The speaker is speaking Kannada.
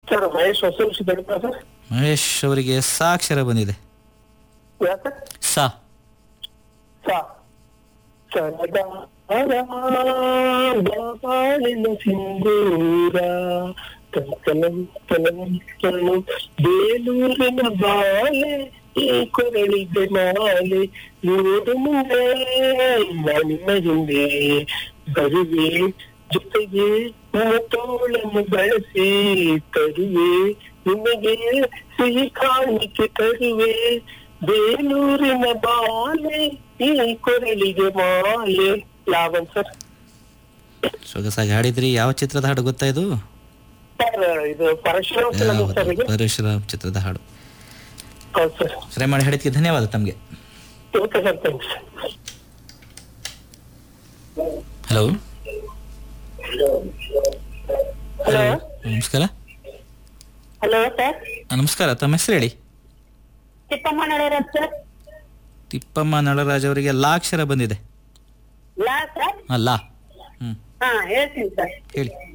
ಸರ್ ಮಹೇಶ್ ಹೊಸ ಸಿದ್ಧಗಂಗಾ ಸರ್ ಮಹೇಶ್ ಅವರಿಗೆ ಸಾಕ್ಷರ ಬಂದಿದೆ ಯಾಕೆ ಸಾ ಸಾ ಸರದಾ ಬಾಳಿನ ಸಿಂಧೂರ ಕಲಂ ಕಲಂ ಕಲಂ ಬೇಲೂರಿನ ಬಾಲೆ ಈ ಕೊರಳಿಗೆ ಮಾಲೆ ನೋಡು ಮುಂದೆ ನಿಮ್ಮ ಹಿಂದೆ ಬರುವೆ ಜೊತೆಗೆ ತೋಳನ್ನು ಬಳಸಿ ತರುವೆ ನಿಮಗೆ ಸಿಹಿ ಕಾಣಿಕೆ ತರುವೆ ಬೇಲೂರಿನ ಬಾಲೆ ಈ ಕೊರಳಿಗೆ ಮಾಲೆ ಲಾವಣ್ ಸರ್ ಸೊಗಸಾಗಿ ಹಾಡಿದ್ರಿ ಯಾವ ಚಿತ್ರದ ಹಾಡು ಗೊತ್ತಾ ಇದು ಸರ್ ಇದು ಪರಶುರಾಮ್ ಫಿಲಂ ಸರ್ ಇದು ಪರಶುರಾಮ್ ಚಿತ್ರದ ಹಾಡು ಹೌದು ಸರ್ ಕರೆ ಮಾಡಿ ಹಾಡಿದ್ಕೆ ಧನ್ಯವಾದ ತಮಗೆ okay sir thanks hello hello ನಮಸ್ಕಾರ ಹಲೋ ಸರ್ ಆ, ನಮಸ್ಕಾರ ತಮ್ಮ ಹೆಸರು ಹೇಳಿ ಚಿಕ್ಕಮ್ಮ ನಡೆಯರ ಸರ್ ತಿಪ್ಪಮ್ಮ ನಳರಾಜ್ ಅವರಿಗೆ ಲಾಕ್ಷರ ಬಂದಿದೆ ಲಾ ಸರ್ ಅಲ್ಲ ಹ್ಮ್ ಹಾ ಹೇಳ್ತೀನಿ ಸರ್ ಹೇಳಿ